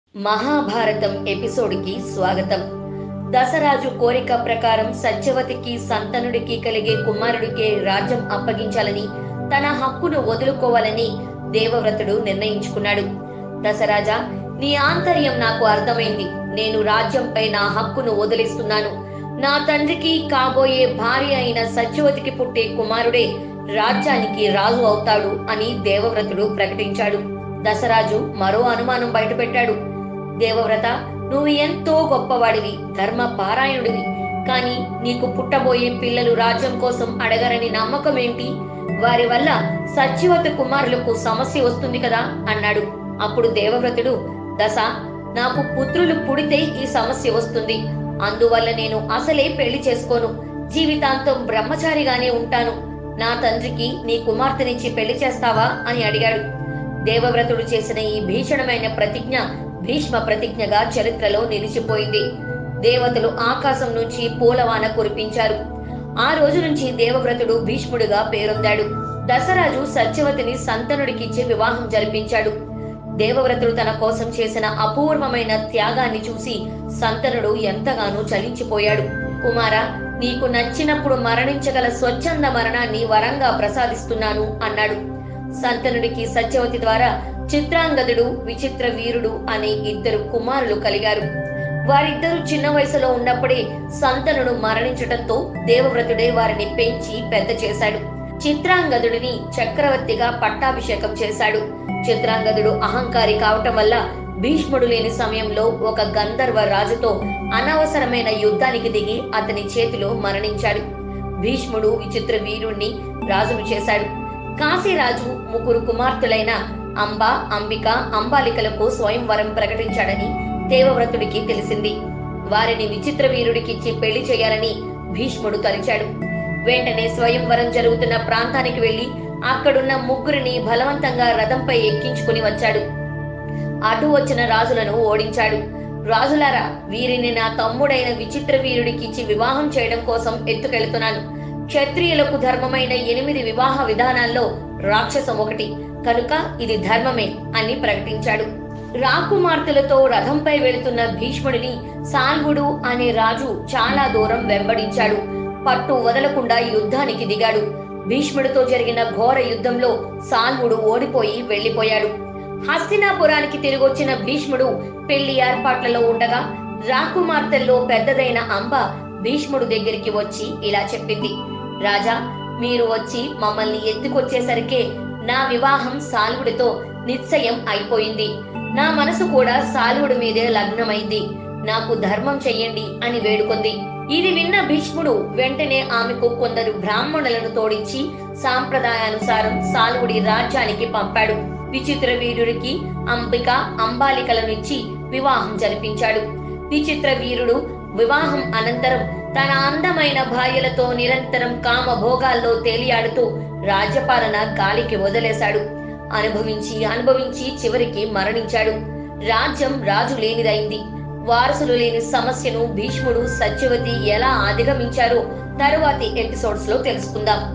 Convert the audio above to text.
మహాభారతం ఎపిసోడ్కి స్వాగతం దశరాజు కోరిక ప్రకారం సత్యవతికి సంతనుడికి కలిగే కుమారుడికే రాజ్యం అప్పగించాలని తన హక్కును వదులుకోవాలని దేవవ్రతుడు నిర్ణయించుకున్నాడు దశరాజా నీ ఆంతర్యం నాకు అర్థమైంది నేను రాజ్యంపై నా హక్కును వదిలిస్తున్నాను నా తండ్రికి కాబోయే భార్య అయిన సత్యవతికి పుట్టే కుమారుడే రాజ్యానికి రాజు అవుతాడు అని దేవవ్రతుడు ప్రకటించాడు దశరాజు మరో అనుమానం బయటపెట్టాడు దేవవ్రత నువ్వు ఎంతో గొప్పవాడివి ధర్మ పారాయణుడివి కానీ నీకు పుట్టబోయే పిల్లలు రాజ్యం కోసం అడగరని నమ్మకం ఏంటి వారి వల్ల సత్యవత కుమారులకు సమస్య వస్తుంది కదా అన్నాడు అప్పుడు దేవవ్రతుడు దశ నాకు పుత్రులు పుడితే ఈ సమస్య వస్తుంది అందువల్ల నేను అసలే పెళ్లి చేసుకోను జీవితాంతం బ్రహ్మచారిగానే ఉంటాను నా తండ్రికి నీ కుమార్తెనిచ్చి పెళ్లి చేస్తావా అని అడిగాడు దేవవ్రతుడు చేసిన ఈ భీషణమైన ప్రతిజ్ఞ భీష్మ ప్రతిజ్ఞగా చరిత్రలో నిలిచిపోయింది దేవతలు ఆకాశం నుంచి పూలవాన కురిపించారు ఆ రోజు నుంచి దేవవ్రతుడు భీష్ముడిగా పేరొందాడు దశరాజు సత్యవతిని సంతనుడికిచ్చి వివాహం జరిపించాడు దేవవ్రతుడు తన కోసం చేసిన అపూర్వమైన త్యాగాన్ని చూసి సంతనుడు ఎంతగానో చలించిపోయాడు కుమార నీకు నచ్చినప్పుడు మరణించగల స్వచ్ఛంద మరణాన్ని వరంగా ప్రసాదిస్తున్నాను అన్నాడు సంతనుడికి సత్యవతి ద్వారా చిత్రాంగదుడు విచిత్ర వీరుడు అనే ఇద్దరు కుమారులు కలిగారు వారిద్దరూ చిన్న వయసులో ఉన్నప్పుడే సంతనుడు మరణించటంతో దేవవ్రతుడే వారిని పెంచి పెద్ద చేశాడు చిత్రాంగదుడిని చక్రవర్తిగా పట్టాభిషేకం చేశాడు చిత్రాంగదుడు అహంకారి కావటం వల్ల భీష్ముడు లేని సమయంలో ఒక గంధర్వ రాజుతో అనవసరమైన యుద్ధానికి దిగి అతని చేతిలో మరణించాడు భీష్ముడు విచిత్ర వీరుణ్ణి రాజును చేశాడు కాశీరాజు ముగ్గురు కుమార్తెలైన అంబ అంబిక అంబాలికలకు స్వయంవరం ప్రకటించాడని దేవవ్రతుడికి తెలిసింది వారిని విచిత్ర వీరుడికిచ్చి పెళ్లి చేయాలని భీష్ముడు తలిచాడు వెంటనే స్వయంవరం జరుగుతున్న ప్రాంతానికి వెళ్లి అక్కడున్న ముగ్గురిని బలవంతంగా రథంపై ఎక్కించుకుని వచ్చాడు అటు వచ్చిన రాజులను ఓడించాడు రాజులారా వీరిని నా తమ్ముడైన విచిత్ర వీరుడికిచ్చి వివాహం చేయడం కోసం ఎత్తుకెళ్తున్నాను క్షత్రియులకు ధర్మమైన ఎనిమిది వివాహ విధానాల్లో రాక్షసం ఒకటి కనుక ఇది ధర్మమే అని ప్రకటించాడు రాకుమార్తెలతో రథంపై వెళుతున్న భీష్ముడిని సాల్వుడు అనే రాజు చాలా దూరం వెంబడించాడు పట్టు వదలకుండా యుద్ధానికి దిగాడు భీష్ముడితో జరిగిన ఘోర యుద్ధంలో సాల్వుడు ఓడిపోయి వెళ్లిపోయాడు హస్తినాపురానికి తిరిగొచ్చిన భీష్ముడు పెళ్లి ఏర్పాట్లలో ఉండగా రాకుమార్తెల్లో పెద్దదైన అంబ భీష్ముడు దగ్గరికి వచ్చి ఇలా చెప్పింది రాజా మీరు వచ్చి మమ్మల్ని ఎత్తుకొచ్చేసరికే నా వివాహం సాల్వుడితో నిశ్చయం అయిపోయింది నా మనసు కూడా సాల్వుడి మీదే లగ్నమైంది నాకు ధర్మం చెయ్యండి అని వేడుకొంది ఇది విన్న భీష్ముడు వెంటనే ఆమెకు కొందరు బ్రాహ్మణులను తోడించి సాంప్రదాయానుసారం సాల్వుడి రాజ్యానికి పంపాడు విచిత్ర వీరుడికి అంబిక అంబాలికలనిచ్చి వివాహం జరిపించాడు విచిత్ర వీరుడు వివాహం అనంతరం తన అందమైన భార్యలతో నిరంతరం కామ భోగాల్లో తేలియాడుతూ రాజ్యపాలన గాలికి వదిలేశాడు అనుభవించి అనుభవించి చివరికి మరణించాడు రాజ్యం రాజు లేనిదైంది వారసులు లేని సమస్యను భీష్ముడు సత్యవతి ఎలా అధిగమించారో తరువాతి ఎపిసోడ్స్ లో తెలుసుకుందాం